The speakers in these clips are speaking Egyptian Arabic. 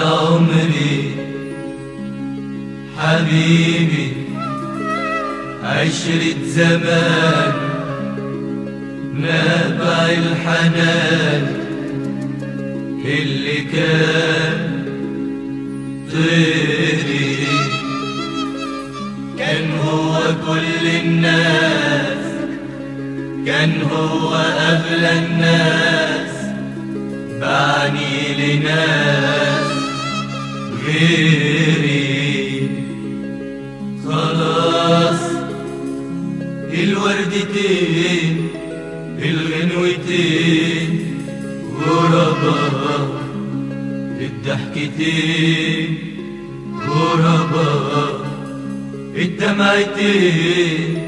عمري حبيبي عشرة زمان نابع الحنان اللي كان طيري كان هو كل الناس كان هو أغلى الناس بعني لناس غيري خلاص الوردتين الغنوتين غرباء الضحكتين غرباء الدمعتين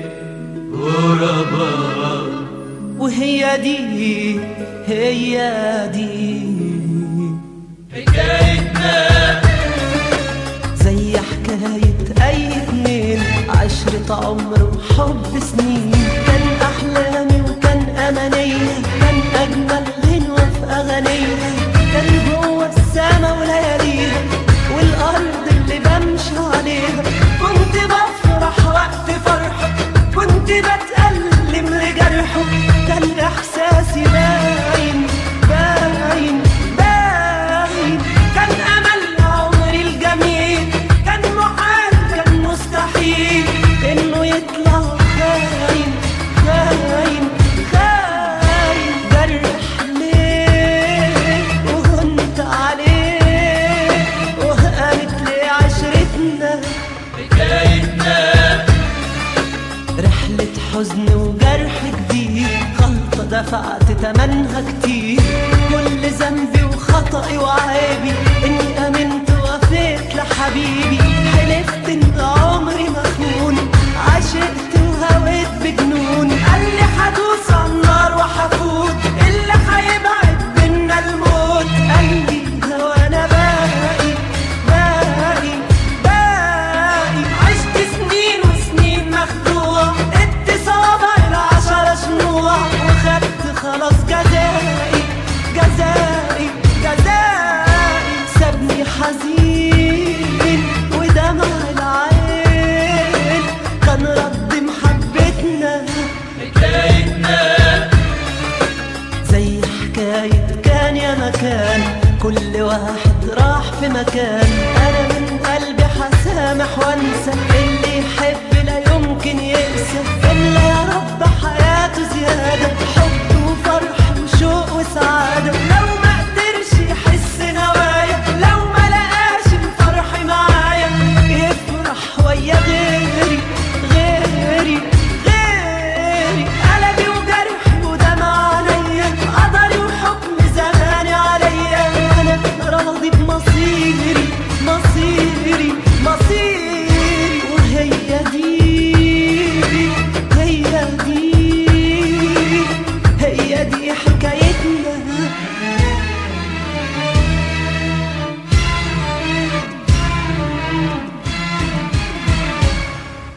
غرباء وهي دي هي دي حكايتنا زي حكاية أي اتنين عشرة عمر وحب سنين كان أحلامي وكان أمانية كان أجمل غنوة في أغانيها كان هو السما ولياليها والأرض اللي بمشي عليها كنت بفرح وقت فرحه كنت بتألم لجرحه كان إحساسي باين باين باين كان أمل عمري الجميل كان محال كان مستحيل إنه يطلع خاين خاين خاين جرح ليه وهنت عليه وقامت لي عشرتنا حكايتنا رحلة حزن وجرح جديد غلطة دفعت تمنها كتير كل ذنبي وخطئي وعيبي اني امنت ووفيت لحبيبي حلفت ان عمري ما اخون عشقت وهويت بجنون قال لي هدوس على النار وهفوت اللي هيبعد بينا الموت قال لي لو انا باقي باقي باقي عشت سنين وسنين مخدوع ادي صابع العشرة شموع وخدت خلاص جزائي جزائي جزائي سابني حزين ودمع العين كان رد محبتنا حكايتنا زي حكاية كان يا مكان كل واحد راح في مكان أنا من قلبي حسامح وانسى اللي يحب لا يمكن يقسى إلا يا رب حياته زيادة حب وفرح وشوق وسعادة لو ما قدرش يحس هواك